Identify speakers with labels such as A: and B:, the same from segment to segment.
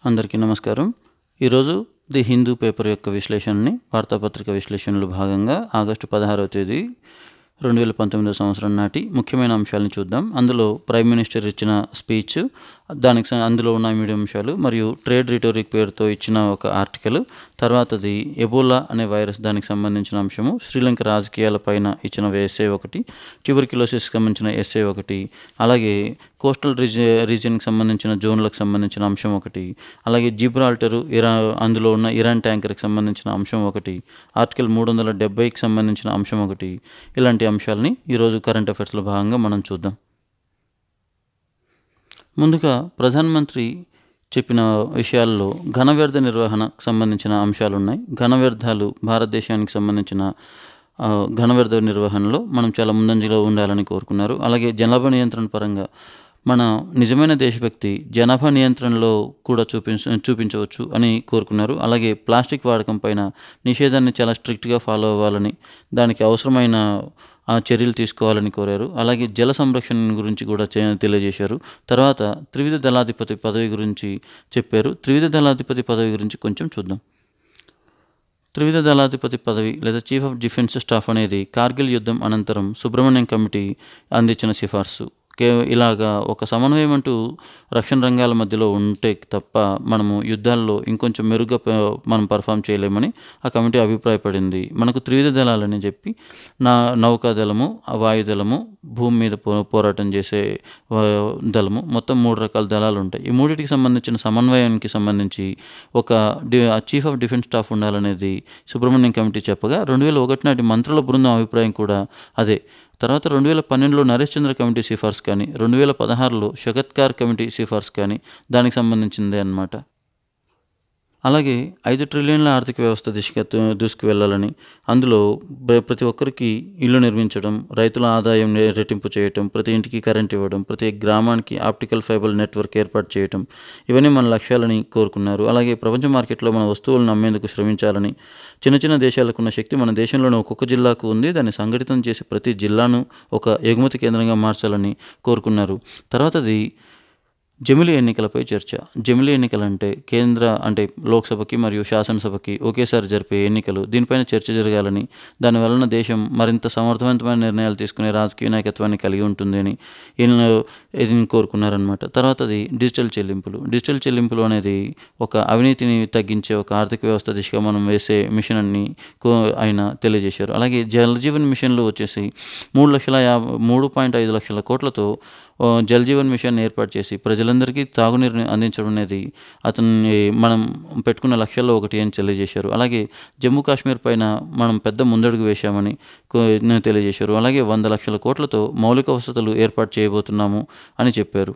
A: అందరికీ నమస్కారం ఈరోజు ది హిందూ పేపర్ యొక్క విశ్లేషణని వార్తాపత్రిక విశ్లేషణలో భాగంగా ఆగస్టు పదహారవ తేదీ రెండు వేల పంతొమ్మిదో సంవత్సరం నాటి ముఖ్యమైన అంశాలను చూద్దాం అందులో ప్రైమ్ మినిస్టర్ ఇచ్చిన స్పీచ్ దానికి స- అందులో ఉన్న మీడియం అంశాలు మరియు ట్రేడ్ రిటోరిక్ పేరుతో ఇచ్చిన ఒక ఆర్టికల్ తర్వాతది ఎబోలా అనే వైరస్ దానికి సంబంధించిన అంశము శ్రీలంక రాజకీయాల పైన ఇచ్చిన ఎస్ఏ ఒకటి ట్యూబర్క్యులోసిస్కి సంబంధించిన ఎస్ఏ ఒకటి అలాగే కోస్టల్ రీజి రీజియన్కి సంబంధించిన జోన్లకు సంబంధించిన అంశం ఒకటి అలాగే జిబ్రాల్టరు ఇరా అందులో ఉన్న ఇరాన్ ట్యాంకర్కి సంబంధించిన అంశం ఒకటి ఆర్టికల్ మూడు వందల డెబ్బైకి సంబంధించిన అంశం ఒకటి ఇలాంటి అంశాలని ఈరోజు కరెంట్ అఫైర్స్లో భాగంగా మనం చూద్దాం ముందుగా ప్రధానమంత్రి చెప్పిన విషయాల్లో ఘన వ్యర్థ నిర్వహణకు సంబంధించిన అంశాలు ఉన్నాయి ఘన వ్యర్థాలు భారతదేశానికి సంబంధించిన ఆ, ఘన వ్యర్థ నిర్వహణలో మనం చాలా ముందంజలో ఉండాలని కోరుకున్నారు అలాగే జనాభా నియంత్రణ పరంగా మన నిజమైన దేశభక్తి జనాభా నియంత్రణలో కూడా చూపించ చూపించవచ్చు అని కోరుకున్నారు అలాగే ప్లాస్టిక్ వాడకం పైన నిషేధాన్ని చాలా స్ట్రిక్ట్గా ఫాలో అవ్వాలని దానికి అవసరమైన ఆ చర్యలు తీసుకోవాలని కోరారు అలాగే జల సంరక్షణ గురించి కూడా చే- తెలియజేశారు తర్వాత త్రివిధ దళాధిపతి పదవి గురించి చెప్పారు త్రివిధ దళాధిపతి పదవి గురించి కొంచెం చూద్దాం త్రివిధ దళాధిపతి పదవి లేదా చీఫ్ ఆఫ్ డిఫెన్స్ స్టాఫ్ అనేది కార్గిల్ యుద్ధం అనంతరం సుబ్రహ్మణ్యం కమిటీ అందించిన సిఫార్సు కే ఇలాగా ఒక సమన్వయం అంటూ రక్షణ రంగాల మధ్యలో ఉంటే తప్ప మనము యుద్ధాల్లో ఇంకొంచెం మెరుగ్గా ప- మనం పర్ఫామ్ చేయలేమని ఆ కమిటీ అభిప్రాయపడింది మనకు త్రివిధ దళాలని చెప్పి నా నౌకాదళము ఆ వాయుదళము భూమి మీద పో పోరాటం చేసే ఆ, దళము మొత్తం మూడు రకాల దళాలు ఉంటాయి ఈ మూడింటికి సంబంధించిన సమన్వయానికి సంబంధించి ఒక the chief of defence staff ఉండాలనేది సుబ్రహ్మణ్యం కమిటీ చెప్పగా రెండు వేల ఒకటి నాటి మంత్రుల బృందం అభిప్రాయం కూడా అదే తర్వాత రెండు వేల పన్నెండులో నరేష్ చంద్ర కమిటీ సిఫార్సు కానీ రెండు వేల పదహారులో షగత్కార్ కమిటీ సిఫార్సు కానీ దానికి సంబంధించిందే అన్నమాట అలాగే ఐదు ట్రిలియన్ల ఆర్థిక వ్యవస్థ దిశగా దు- దూసుకు వెళ్ళాలని అందులో ప్ర- ప్రతి ఒక్కరికి ఇల్లు నిర్మించడం రైతుల ఆదాయం నే- రెట్టింపు చేయటం ప్రతి ఇంటికి కరెంట్ ఇవ్వడం ప్రతి గ్రామానికి ఆప్టికల్ ఫైబర్ నెట్వర్క్ ఏర్పాటు చేయటం ఇవన్నీ మన లక్ష్యాలని కోరుకున్నారు అలాగే ప్రపంచ మార్కెట్లో మన వస్తువులను అమ్మేందుకు శ్రమించాలని చిన్న చిన్న దేశాలకు ఉన్న శక్తి మన దేశంలోని ఒక్కొక్క జిల్లాకు ఉంది దాన్ని సంఘటితం చేసి ప్రతి జిల్లాను ఒక ఎగుమతి కేంద్రంగా మార్చాలని కోరుకున్నారు తర్వాతది జమిలీ ఎన్నికలపై చర్చ జమిలీ ఎన్నికలు అంటే కేంద్ర అంటే లోక్సభకి మరియు శాసనసభకి ఒకేసారి జరిపే ఎన్నికలు దీనిపైన చర్చ జరగాలని దాని వలన దేశం మరింత సమర్థవంతమైన నిర్ణయాలు తీసుకునే రాజకీయ నాయకత్వాన్ని కలిగి ఉంటుంది అని ఈయన ఇది కోరుకున్నారనమాట తర్వాత అది డిజిటల్ చెల్లింపులు డిజిటల్ చెల్లింపులు అనేది ఒక అవినీతిని తగ్గించే ఒక ఆర్థిక వ్యవస్థ దిశగా మనం వేసే మిషన్ అని కో- ఆయన తెలియజేశారు అలాగే జల్ జీవన్ మిషన్లో వచ్చేసి మూడు లక్షల యాభై మూడు పాయింట్ ఐదు లక్షల కోట్లతో ఓ, జల్ జీవన్ మిషన్ ఏర్పాటు చేసి ప్రజలందరికీ తాగునీరుని అందించడం అనేది అతన్ని మనం పెట్టుకున్న లక్ష్యాల్లో ఒకటి అని తెలియజేశారు అలాగే జమ్మూ కాశ్మీర్ పైన మనం పెద్ద ముందడుగు వేశామని కో- తెలియజేశారు అలాగే వంద లక్షల కోట్లతో మౌలిక వసతులు ఏర్పాటు చేయబోతున్నాము అని చెప్పారు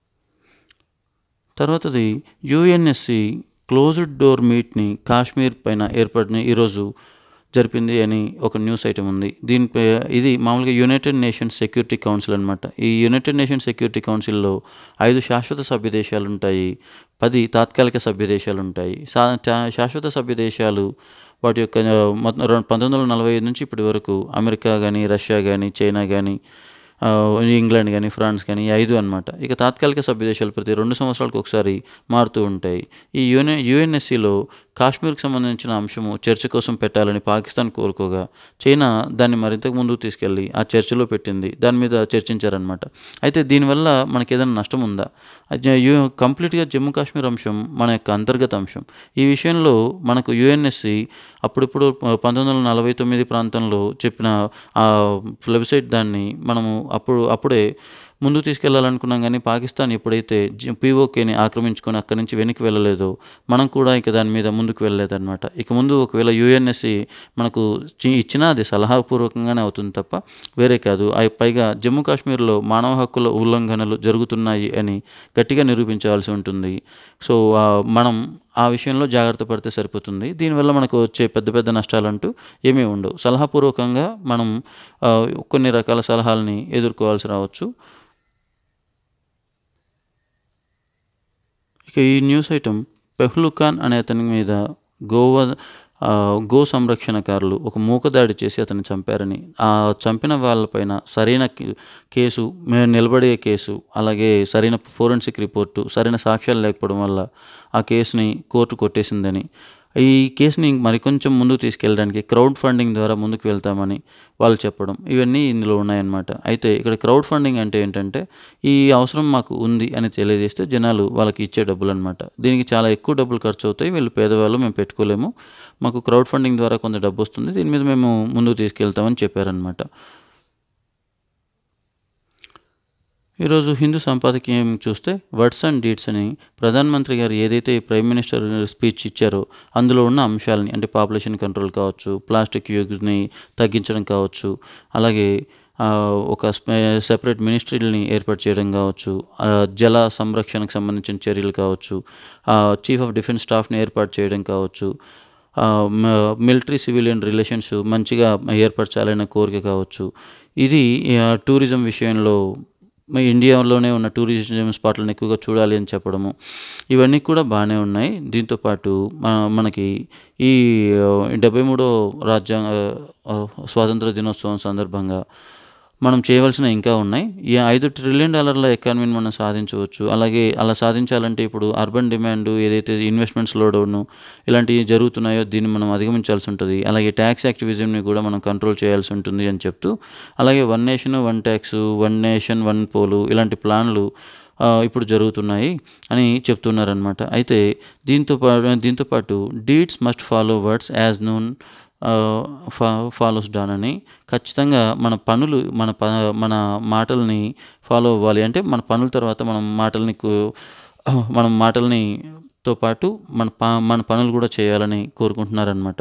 A: తర్వాతది యుఎన్ఎస్సి క్లోజ్డ్ డోర్ మీట్ని కాశ్మీర్ పైన ఏర్పడిన ఈరోజు జరిపింది అని ఒక న్యూస్ ఐటమ్ ఉంది దీనిపై ఇది మామూలుగా యునైటెడ్ నేషన్స్ సెక్యూరిటీ కౌన్సిల్ అనమాట ఈ యునైటెడ్ నేషన్స్ సెక్యూరిటీ కౌన్సిల్లో ఐదు శాశ్వత సభ్య దేశాలు ఉంటాయి పది తాత్కాలిక సభ్య దేశాలు ఉంటాయి శా శా- శాశ్వత సభ్య దేశాలు వాటి యొక్క ఆ, మొత్తం రెండు- పంతొమ్మిది వందల నలభై ఐదు నుంచి ఇప్పటి వరకు అమెరికా కానీ రష్యా కానీ చైనా కానీ ఆ, ఇంగ్లాండ్ కానీ ఫ్రాన్స్ కానీ ఈ ఐదు అనమాట ఇక తాత్కాలిక సభ్య దేశాలు ప్రతి రెండు సంవత్సరాలకు ఒకసారి మారుతూ ఉంటాయి ఈ యుఎన్ యుఎన్ఎస్సిలో కాశ్మీర్కి సంబంధించిన అంశము చర్చ కోసం పెట్టాలని పాకిస్తాన్ కోరుకోగా చైనా దాన్ని మరింత ముందుకు తీసుకెళ్ళి ఆ చర్చలో పెట్టింది దాని మీద చర్చించారనమాట అయితే దీనివల్ల మనకి ఏదైనా నష్టం ఉందా అది యు- కంప్లీట్గా జమ్మూ కాశ్మీర్ అంశం మన యొక్క అంతర్గత అంశం ఈ విషయంలో మనకు యుఎన్ఎస్సి అప్పుడిప్పుడు పంతొమ్మిది వందల నలభై తొమ్మిది ప్రాంతంలో చెప్పిన ఆ వెబ్సైట్ దాన్ని మనము అప్పుడు అప్పుడే ముందుకు తీసుకెళ్లాలనుకున్నాం కానీ పాకిస్తాన్ ఎప్పుడైతే పీఓకేని ఆక్రమించుకొని అక్కడి నుంచి వెనక్కి వెళ్ళలేదో మనం కూడా ఇక దాని మీద ముందుకు వెళ్ళలేదన్నమాట ఇక ముందు ఒకవేళ యుఎన్ఎస్సి మనకు చి- ఇచ్చినా అది సలహాపూర్వకంగానే అవుతుంది తప్ప వేరే కాదు అవి పైగా జమ్మూ కాశ్మీర్లో మానవ హక్కుల ఉల్లంఘనలు జరుగుతున్నాయి అని గట్టిగా నిరూపించాల్సి ఉంటుంది సో ఆ, మనం ఆ విషయంలో జాగ్రత్త పడితే సరిపోతుంది దీనివల్ల మనకు వచ్చే పెద్ద పెద్ద నష్టాలంటూ ఏమీ ఉండవు సలహాపూర్వకంగా మనం ఆ, కొన్ని రకాల సలహాలని ఎదుర్కోవాల్సి రావచ్చు ఇక ఈ న్యూస్ ఐటమ్ పెహ్లుఖాన్ అనే అతని మీద గోవా ఆ, గో సంరక్షణకారులు ఒక మూకదాడి చేసి అతన్ని చంపారని ఆ చంపిన వాళ్ళపైన సరైన కే- కేసు మే- నిలబడే కేసు అలాగే సరైన ఫోరెన్సిక్ రిపోర్టు సరైన సాక్ష్యాలు లేకపోవడం వల్ల ఆ కేసుని కోర్టు కొట్టేసిందని ఈ కేసుని మరికొంచెం ముందుకు తీసుకెళ్ళడానికి క్రౌడ్ ఫండింగ్ ద్వారా ముందుకు వెళ్తామని వాళ్ళు చెప్పడం ఇవన్నీ ఇందులో ఉన్నాయన్నమాట అయితే ఇక్కడ క్రౌడ్ ఫండింగ్ అంటే ఏంటంటే ఈ అవసరం మాకు ఉంది అని తెలియజేస్తే జనాలు వాళ్ళకి ఇచ్చే డబ్బులు అనమాట దీనికి చాలా ఎక్కువ డబ్బులు ఖర్చు అవుతాయి వీళ్ళు పేదవాళ్ళు మేము పెట్టుకోలేము మాకు క్రౌడ్ ఫండింగ్ ద్వారా కొంత డబ్బు వస్తుంది దీని మీద మేము ముందుకు తీసుకెళ్తామని చెప్పారనమాట ఈరోజు హిందూ సంపాదకీయం చూస్తే వర్డ్స్ అండ్ డీడ్స్ అని ప్రధానమంత్రి గారు ఏదైతే ఈ ప్రైమ్ మినిస్టర్ స్పీచ్ ఇచ్చారో అందులో ఉన్న అంశాలని అంటే పాపులేషన్ కంట్రోల్ కావచ్చు ప్లాస్టిక్ యూజ్ని తగ్గించడం కావచ్చు అలాగే ఆ, ఒక సెపరేట్ మినిస్ట్రీలని ఏర్పాటు చేయడం కావచ్చు ఆ, జల సంరక్షణకు సంబంధించిన చర్యలు కావచ్చు చీఫ్ ఆఫ్ డిఫెన్స్ స్టాఫ్ని ఏర్పాటు చేయడం కావచ్చు మిలిటరీ సివిలియన్ రిలేషన్స్ మంచిగా ఏర్పరచాలనే కోరిక కావచ్చు ఇది ఆ, టూరిజం విషయంలో మన ఇండియాలోనే ఉన్న టూరిజం స్పాట్లను ఎక్కువగా చూడాలి అని చెప్పడము ఇవన్నీ కూడా బాగానే ఉన్నాయి దీంతోపాటు మన- మనకి ఈ డెబ్బై మూడో రాజ్యాంగ ఆ, స్వాతంత్ర దినోత్సవం సందర్భంగా మనం చేయవలసిన ఇంకా ఉన్నాయి ఈ ఐదు ట్రిలియన్ డాలర్ల ఎకానమీని మనం సాధించవచ్చు అలాగే అలా సాధించాలంటే ఇప్పుడు అర్బన్ డిమాండ్ ఏదైతే ఇన్వెస్ట్మెంట్స్ లోడౌను ఇలాంటివి జరుగుతున్నాయో దీన్ని మనం అధిగమించాల్సి ఉంటుంది అలాగే ట్యాక్స్ యాక్టివిజంని కూడా మనం కంట్రోల్ చేయాల్సి ఉంటుంది అని చెప్తూ అలాగే one nation one tax one nation one poll ఇలాంటి ప్లాన్లు ఆ, ఇప్పుడు జరుగుతున్నాయి అని చెప్తున్నారనమాట అయితే దీంతో పాటు దీంతో పాటు deeds must follow words as noon ఫా ఫాలోస్ డాన్ అని ఖచ్చితంగా మన పనులు మన ప మన మాటల్ని ఫాలో అవ్వాలి అంటే మన పనుల తర్వాత మనం మాటల్ని కు- మనం మాటల్ని తో పాటు మన ప మన పనులు కూడా చేయాలని కోరుకుంటున్నారనమాట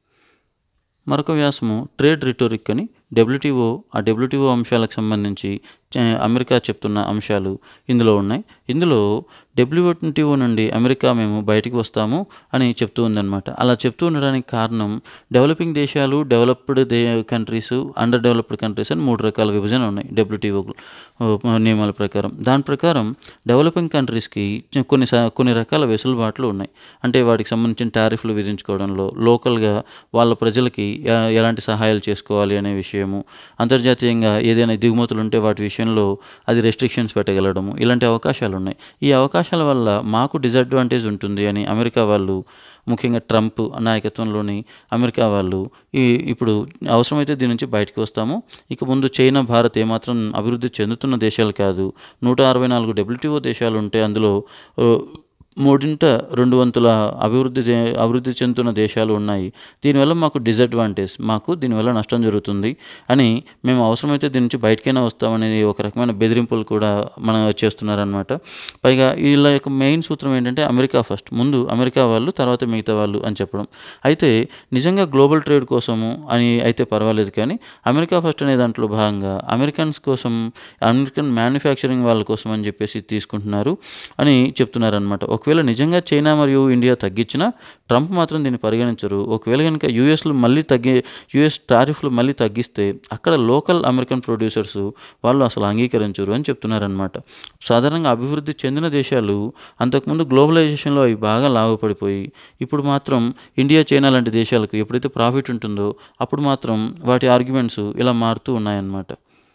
A: మరొక వ్యాసము ట్రేడ్ రిటోరిక్ అని డబ్ల్యూటీఓ ఆ డబ్ల్యూటీఓ అంశాలకు సంబంధించి చ- అమెరికా చెప్తున్న అంశాలు ఇందులో ఉన్నాయి ఇందులో డబ్ల్యూటీఓ నుండి అమెరికా మేము బయటికి వస్తాము అని చెప్తూ ఉందన్నమాట అలా చెప్తూ ఉండడానికి కారణం డెవలపింగ్ దేశాలు developed the countries underdeveloped countries అని మూడు రకాల విభజన ఉన్నాయి డబ్ల్యూటీఓ నియమాల ప్రకారం దాని ప్రకారం డెవలపింగ్ కంట్రీస్కి చ- కొన్ని స- కొన్ని రకాల వెసులుబాట్లు ఉన్నాయి అంటే వాటికి సంబంధించిన టారిఫ్లు విధించుకోవడంలో లోకల్గా వాళ్ళ ప్రజలకి ఎ- ఎలాంటి సహాయాలు చేసుకోవాలి అనే విషయము అంతర్జాతీయంగా ఏదైనా దిగుమతులు ఉంటే వాటి విషయంలో అది రెస్ట్రిక్షన్స్ పెట్టగలడము ఇలాంటి అవకాశాలు ఉన్నాయి ఈ అవకాశాల వల్ల మాకు డిసడ్వాంటేజ్ ఉంటుంది అని అమెరికా వాళ్ళు ముఖ్యంగా ట్రంప్ నాయకత్వంలోని అమెరికా వాళ్ళు ఈ ఇప్పుడు అవసరమైతే దీని నుంచి బయటకు వస్తాము ఇక ముందు చైనా భారత్ ఏమాత్రం అభివృద్ధి చెందుతున్న దేశాలు కాదు నూట అరవై నాలుగు డబ్ల్యూటీఓ దేశాలు ఉంటే అందులో ఆ, మూడింట రెండు వంతుల అభివృద్ధి దే- అభివృద్ధి చెందుతున్న దేశాలు ఉన్నాయి దీనివల్ల మాకు డిసడ్వాంటేజ్ మాకు దీనివల్ల నష్టం జరుగుతుంది అని మేము అవసరమైతే దీని నుంచి బయటకైనా వస్తామనేది ఒక రకమైన బెదిరింపులు కూడా మన చేస్తున్నారనమాట పైగా వీళ్ళ యొక్క మెయిన్ సూత్రం ఏంటంటే అమెరికా ఫస్ట్ ముందు అమెరికా వాళ్ళు తర్వాత మిగతా వాళ్ళు అని చెప్పడం అయితే నిజంగా గ్లోబల్ ట్రేడ్ కోసము అని అయితే పర్వాలేదు కానీ అమెరికా ఫస్ట్ అనే దాంట్లో భాగంగా అమెరికన్స్ కోసం అమెరికన్ మ్యానుఫ్యాక్చరింగ్ వాళ్ళ కోసం అని చెప్పేసి తీసుకుంటున్నారు అని చెప్తున్నారనమాట ఒకవేళ నిజంగా చైనా మరియు ఇండియా తగ్గించినా ట్రంప్ మాత్రం దీన్ని పరిగణించరు ఒకవేళ కనుక యూఎస్లు మళ్ళీ తగ్గి యూఎస్ టారిఫ్లు మళ్ళీ తగ్గిస్తే అక్కడ లోకల్ అమెరికన్ ప్రొడ్యూసర్స్ వాళ్ళు అసలు అంగీకరించరు అని చెప్తున్నారనమాట సాధారణంగా అభివృద్ధి చెందిన దేశాలు అంతకుముందు గ్లోబలైజేషన్లో అవి బాగా లాభపడిపోయి ఇప్పుడు మాత్రం ఇండియా చైనా లాంటి దేశాలకు ఎప్పుడైతే ప్రాఫిట్ ఉంటుందో అప్పుడు మాత్రం వాటి ఆర్గ్యుమెంట్స్ ఇలా మారుతూ ఉన్నాయన్నమాట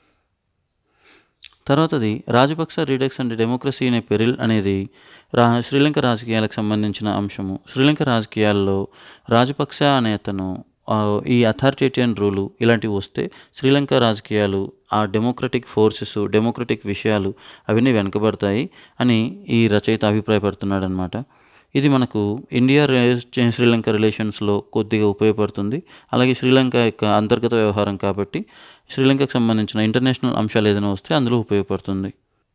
A: తర్వాతది రాజపక్స రీడక్స్ అండ్ డెమోక్రసీ అనే పెరిల్ అనేది రా శ్రీలంక రాజకీయాలకు సంబంధించిన అంశము శ్రీలంక రాజకీయాల్లో రాజపక్స అనే అతను ఆ, ఈ అథారిటేరియన్ రూలు ఇలాంటివి వస్తే శ్రీలంక రాజకీయాలు ఆ డెమోక్రటిక్ ఫోర్సెస్ డెమోక్రటిక్ విషయాలు అవన్నీ వెనకబడతాయి అని ఈ రచయిత అభిప్రాయపడుతున్నాడు అనమాట ఇది మనకు ఇండియా రే- శ్రీలంక రిలేషన్స్లో కొద్దిగా ఉపయోగపడుతుంది అలాగే శ్రీలంక యొక్క అంతర్గత వ్యవహారం కాబట్టి శ్రీలంకకు సంబంధించిన ఇంటర్నేషనల్ అంశాలు ఏదైనా వస్తే అందులో ఉపయోగపడుతుంది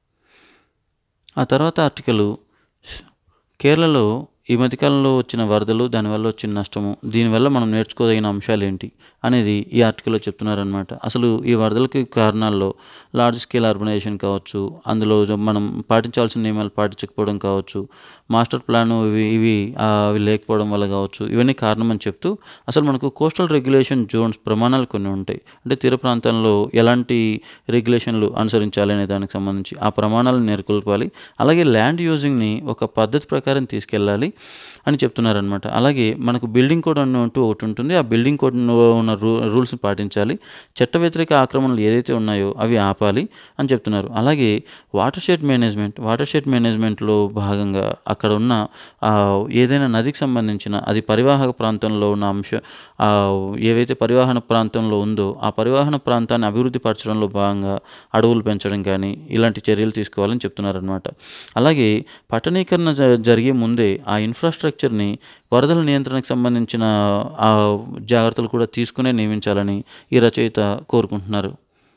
A: ఆ తర్వాత ఆర్టికల్ కేరళలో ఈ మధ్యకాలంలో వచ్చిన వరదలు దానివల్ల వచ్చిన నష్టము దీనివల్ల మనం నేర్చుకోదగిన అంశాలు ఏంటి అనేది ఈ ఆర్టికల్లో చెప్తున్నారనమాట అసలు ఈ వరదలకి కారణాల్లో లార్జ్ స్కేల్ అర్బనైజేషన్ కావచ్చు అందులో మనం పాటించాల్సిన నియమాలు పాటించకపోవడం కావచ్చు మాస్టర్ ప్లాన్ ఇవి ఇవి ఆ, అవి లేకపోవడం వల్ల కావచ్చు ఇవన్నీ కారణం అని చెప్తూ అసలు మనకు కోస్టల్ రెగ్యులేషన్ జోన్స్ ప్రమాణాలు కొన్ని ఉంటాయి అంటే తీర ప్రాంతంలో ఎలాంటి రెగ్యులేషన్లు అనుసరించాలి అనే దానికి సంబంధించి ఆ ప్రమాణాలను నెలకొల్పాలి అలాగే ల్యాండ్ యూజింగ్ని ఒక పద్ధతి ప్రకారం తీసుకెళ్ళాలి అని చెప్తున్నారనమాట అలాగే మనకు బిల్డింగ్ కోడ్ అంటూ ఒకటి ఉంటుంది ఆ బిల్డింగ్ కోడ్ ఉన్న రూ రూల్స్ని పాటించాలి చట్ట వ్యతిరేక ఆక్రమణలు ఏదైతే ఉన్నాయో అవి ఆపాలి అని చెప్తున్నారు అలాగే watershed management watershed మేనేజ్మెంట్లో భాగంగా అక్కడ ఉన్న ఆ, ఏదైనా నదికి సంబంధించిన అది పరివాహక ప్రాంతంలో ఉన్న అంశ ఆ, ఏవైతే పరివాహన ప్రాంతంలో ఉందో ఆ పరివాహన ప్రాంతాన్ని అభివృద్ధి పరచడంలో భాగంగా అడవులు పెంచడం కానీ ఇలాంటి చర్యలు తీసుకోవాలని చెప్తున్నారనమాట అలాగే పట్టణీకరణ జ- జరిగే ముందే ఆ ఇన్ఫ్రాస్ట్రక్చర్ని వరదల నియంత్రణకు సంబంధించిన ఆ జాగ్రత్తలు కూడా తీసుకునే నియమించాలని ఈ రచయిత కోరుకుంటున్నారు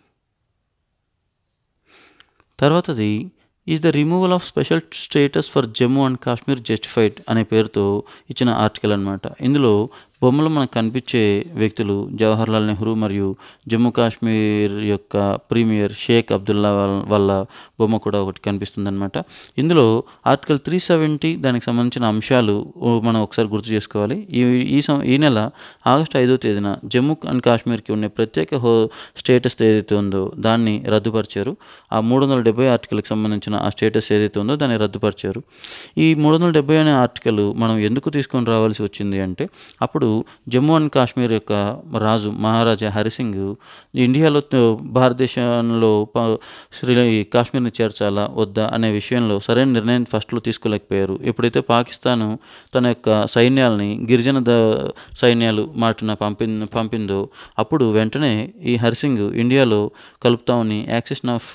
A: తర్వాతది is the removal of special status for Jammu and Kashmir justified అనే పేరుతో ఇచ్చిన ఆర్టికల్ అనమాట ఇందులో బొమ్మలో మనకు కనిపించే వ్యక్తులు జవహర్లాల్ నెహ్రూ మరియు జమ్మూ కాశ్మీర్ యొక్క ప్రీమియర్ షేక్ అబ్దుల్లా వల్- వాళ్ళ బొమ్మ కూడా ఒకటి కనిపిస్తుందన్నమాట ఇందులో ఆర్టికల్ త్రీ సెవెంటీ దానికి సంబంధించిన అంశాలు ఓ మనం ఒకసారి గుర్తు చేసుకోవాలి ఈ ఈ సం ఈ నెల ఆగస్టు ఐదో తేదీన జమ్మూ అండ్ కాశ్మీర్కి ఉన్న ప్రత్యేక హో స్టేటస్ ఏదైతే ఉందో దాన్ని రద్దుపరిచారు ఆ మూడు వందల డెబ్బై ఆర్టికల్కి సంబంధించిన ఆ స్టేటస్ ఏదైతే ఉందో దాన్ని రద్దుపరిచారు ఈ మూడు వందల డెబ్బై అనే ఆర్టికల్ మనం ఎందుకు తీసుకొని రావాల్సి వచ్చింది అంటే అప్పుడు జమ్మూ అండ్ కాశ్మీర్ యొక్క రాజు మహారాజా హరిసింగ్ ఇండియాలో త- భారతదేశంలో ప- శ్రీ కాశ్మీర్ని చేర్చాలా వద్దా అనే విషయంలో సరైన నిర్ణయం ఫస్ట్లో తీసుకోలేకపోయారు ఎప్పుడైతే పాకిస్తాను తన యొక్క సైన్యాల్ని గిరిజన ద సైన్యాలు మాటున పంపి పంపిందో అప్పుడు వెంటనే ఈ హరిసింగ్ ఇండియాలో కలుపుతామని accession of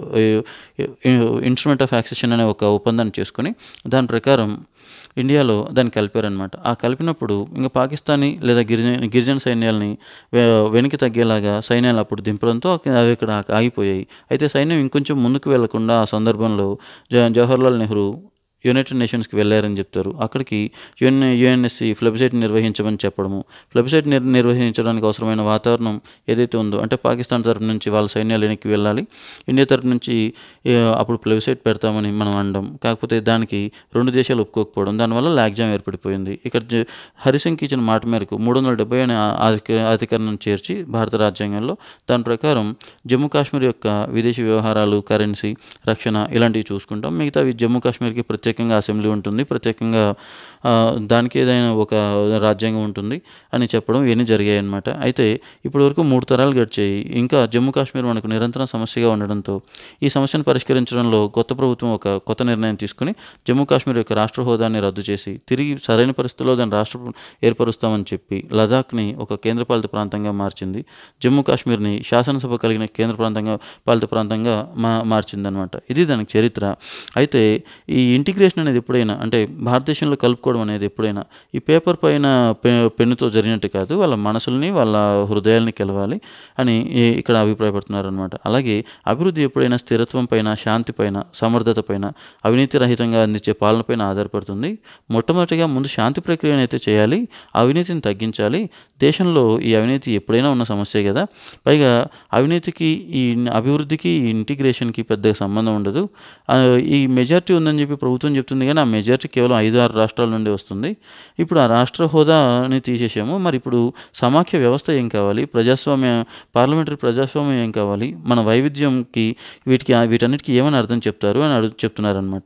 A: instrument of accession అనే ఒక ఒప్పందాన్ని చేసుకొని దాని ప్రకారం ఇండియాలో దాన్ని కలిపారనమాట ఆ కలిపినప్పుడు ఇంకా పాకిస్తానీ లేదా గిరిజన గిరిజన సైన్యాలని వె- వెనక్కి తగ్గేలాగా సైన్యాలు అప్పుడు దింపడంతో అక- అవి ఇక్కడ ఆగిపోయాయి అయితే సైన్యం ఇంకొంచెం ముందుకు వెళ్లకుండా ఆ సందర్భంలో జ జవహర్లాల్ నెహ్రూ యునైటెడ్ నేషన్స్కి వెళ్ళారని చెప్తారు అక్కడికి యుఎన్ యుఎన్ఎస్సి ఫ్లెబిసైట్ నిర్వహించమని చెప్పడము ఫ్లెబిసైట్ నిర్ నిర్వహించడానికి అవసరమైన వాతావరణం ఏదైతే ఉందో అంటే పాకిస్తాన్ తరపు నుంచి వాళ్ళ సైన్యాలు వెనక్కి వెళ్ళాలి ఇండియా తరపు నుంచి ఏ, అప్పుడు ఫ్లెబిసైట్ పెడతామని మనం అనడం కాకపోతే దానికి రెండు దేశాలు ఒప్పుకోకపోవడం దానివల్ల లాగ్జామ్ ఏర్పడిపోయింది ఇక్కడ జ- హరిసింగ్కి ఇచ్చిన మాట మేరకు మూడు వందల డెబ్బై అనే ఆ- అధిక- అధికరణం చేర్చి భారత రాజ్యాంగంలో దాని ప్రకారం జమ్మూ కాశ్మీర్ యొక్క విదేశీ వ్యవహారాలు కరెన్సీ రక్షణ ఇలాంటివి చూసుకుంటాం మిగతావి జమ్మూ కాశ్మీర్కి ప్రత్యేకంగా అసెంబ్లీ ఉంటుంది ప్రత్యేకంగా ఆ, దానికి ఏదైనా ఒక రాజ్యాంగం ఉంటుంది అని చెప్పడం ఇవన్నీ జరిగాయి అన్నమాట అయితే ఇప్పటివరకు మూడు తరాలు గడిచాయి ఇంకా జమ్మూ కాశ్మీర్ మనకు నిరంతరం సమస్యగా ఉండడంతో ఈ సమస్యను పరిష్కరించడంలో కొత్త ప్రభుత్వం ఒక కొత్త నిర్ణయం తీసుకుని జమ్మూ కాశ్మీర్ యొక్క రాష్ట్ర హోదాని రద్దు చేసి తిరిగి సరైన పరిస్థితుల్లో దాని రాష్ట్ర ఏర్పరుస్తామని చెప్పి లదాఖ్ని ఒక కేంద్రపాలిత ప్రాంతంగా మార్చింది జమ్మూ కాశ్మీర్ని శాసనసభ కలిగిన కేంద్ర ప్రాంతంగా పాలిత ప్రాంతంగా మా మార్చిందనమాట ఇది దానికి చరిత్ర అయితే ఈ ఇంటిగ్రేషన్ అనేది ఎప్పుడైనా అంటే భారతదేశంలో కలుపుకోవడం అనేది ఎప్పుడైనా ఈ పేపర్ పైన పె పెన్నుతో జరిగినట్టు కాదు వాళ్ళ మనసుల్ని వాళ్ళ హృదయాల్ని గెలవాలి అని ఈ- ఇక్కడ అభిప్రాయపడుతున్నారు అనమాట అలాగే అభివృద్ధి ఎప్పుడైనా స్థిరత్వం పైన శాంతి పైన సమర్థత పైన అవినీతి రహితంగా అందించే పాలన పైన ఆధారపడుతుంది మొట్టమొదటిగా ముందు శాంతి ప్రక్రియను అయితే చేయాలి అవినీతిని తగ్గించాలి దేశంలో ఈ అవినీతి ఎప్పుడైనా ఉన్న సమస్యే కదా పైగా అవినీతికి ఈ అభివృద్ధికి ఈ ఇంటిగ్రేషన్కి పెద్దగా సంబంధం ఉండదు ఆ, ఈ మెజారిటీ ఉందని చెప్పి ప్రభుత్వం చెప్తుంది కానీ ఆ మెజారిటీ కేవలం ఐదు ఆరు రాష్ట్రాల నుండి వస్తుంది ఇప్పుడు ఆ రాష్ట్ర హోదాని తీసేసాము మరి ఇప్పుడు సమాఖ్య వ్యవస్థ ఏం కావాలి ప్రజాస్వామ్య పార్లమెంటరీ ప్రజాస్వామ్యం ఏం కావాలి మన వైవిధ్యంకి వీటికి వీటన్నిటికీ ఏమని అర్థం చెప్తారు అని అడుగు చెప్తున్నారనమాట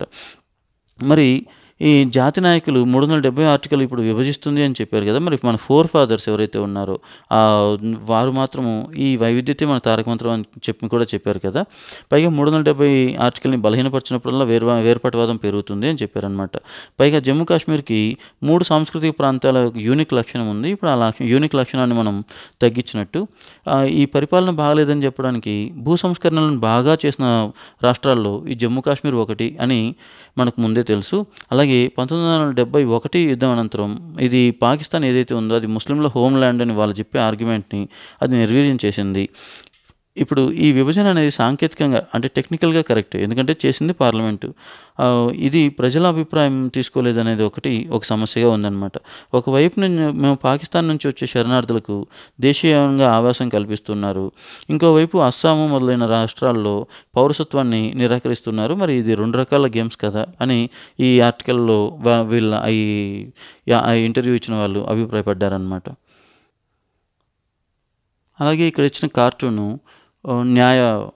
A: మరి ఈ జాతి నాయకులు మూడు వందల డెబ్బై ఆర్టికల్ ఇప్పుడు విభజిస్తుంది అని చెప్పారు కదా మరి మన ఫోర్ ఫాదర్స్ ఎవరైతే ఉన్నారో ఆ వారు మాత్రము ఈ వైవిధ్యతే మన తారక మంత్రం అని చెప్పి కూడా చెప్పారు కదా పైగా మూడు వందల డెబ్బై ఆర్టికల్ని బలహీనపరిచినప్పుడల్లా వేరు వేర్పాటువాదం పెరుగుతుంది అని చెప్పారనమాట పైగా జమ్మూ కాశ్మీర్కి మూడు సాంస్కృతిక ప్రాంతాల యూనిక్ లక్షణం ఉంది ఇప్పుడు ఆ లక్ష యూనిక్ లక్షణాన్ని మనం తగ్గించినట్టు ఆ, ఈ పరిపాలన బాగలేదని చెప్పడానికి భూ సంస్కరణలను బాగా చేసిన రాష్ట్రాల్లో ఈ జమ్మూ కాశ్మీర్ ఒకటి అని మనకు ముందే తెలుసు అలాగే పంతొమ్మిది వందల డెబ్బై ఒకటి యుద్ధం అనంతరం ఇది పాకిస్తాన్ ఏదైతే ఉందో అది ముస్లింల హోమ్ ల్యాండ్ అని వాళ్ళు చెప్పే ఆర్గ్యుమెంట్ని అది నిర్వీర్యం చేసింది ఇప్పుడు ఈ విభజన అనేది సాంకేతికంగా అంటే టెక్నికల్గా కరెక్ట్ ఎందుకంటే చేసింది పార్లమెంటు ఆ, ఇది ప్రజల అభిప్రాయం తీసుకోలేదనేది ఒకటి ఒక సమస్యగా ఉందన్నమాట ఒకవైపు నుంచి మేము పాకిస్తాన్ నుంచి వచ్చే శరణార్థులకు దేశీయంగా ఆవాసం కల్పిస్తున్నారు ఇంకోవైపు అస్సాము మొదలైన రాష్ట్రాల్లో పౌరసత్వాన్ని నిరాకరిస్తున్నారు మరి ఇది రెండు రకాల గేమ్స్ కదా అని ఈ ఆర్టికల్లో వా- వీళ్ళ ఈ ఆ ఇంటర్వ్యూ ఇచ్చిన వాళ్ళు అభిప్రాయపడ్డారనమాట అలాగే ఇక్కడ ఇచ్చిన కార్టూను ఆ, న్యాయ